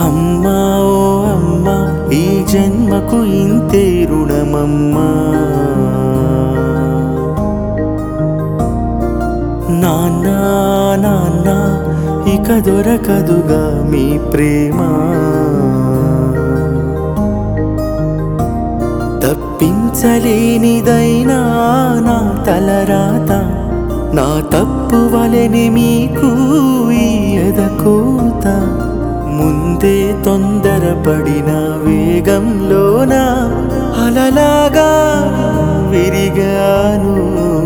అమ్మా ఓ అమ్మా ఈ జన్మకు ఇంతే రుణమమ్మా నాన్న నాన్న ఇక దొరకదుగా మీ ప్రేమ తప్పించలేనిదైనా నా తలరాత నా తప్పు వలెని మీకు ఈ ఎదకోత ముందే తొందరపడిన వేగంలోన అలలాగా విరిగాను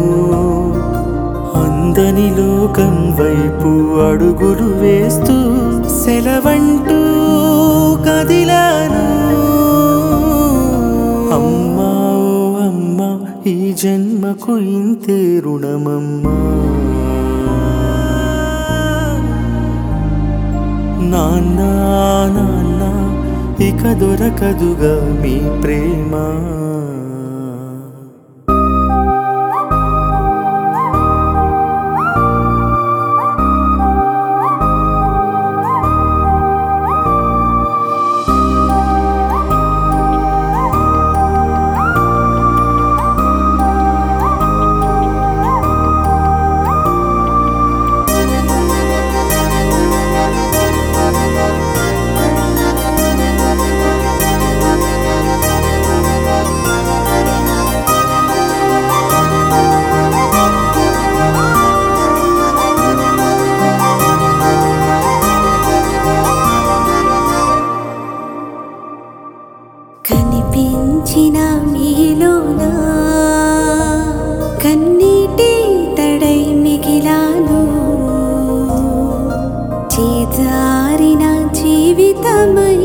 అందని లోకం వైపు అడుగులు వేస్తూ సెలవంటూ కదిలాను అమ్మా ఓ అమ్మా ఈ జన్మకు ఇంతే రుణమమ్మా నాన్న నాన్న ఇక దొరకదుగా మీ ప్రేమ కనిపించిన మీలోనా కన్నీటి తడై మిగిలాను చేజారిన జీవితమై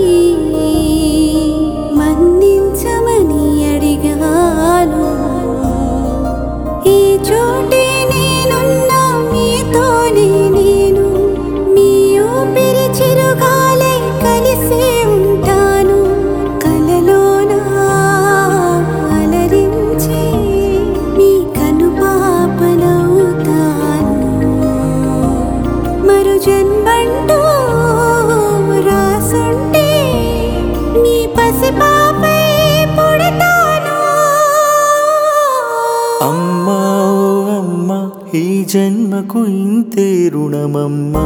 మన్నించమని అడిగాను ఈ చోటే నేనున్నా మీతోనే నేను మీ ఊపిరి చిరుగాలే కలిసే ఉంటాను కలలోనా అలరించి మీ కనుపాపనవుతాను మరు జన్మంటూ రాసుంటే మీ పసిపాపై పుడతాను అమ్మా ఓ అమ్మా ఈ జన్మకు ఇంతే రుణమమ్మా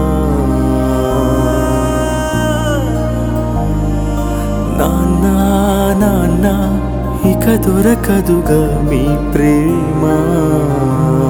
నాన్న నాన్న ఇక దొరకదుగా మీ ప్రేమ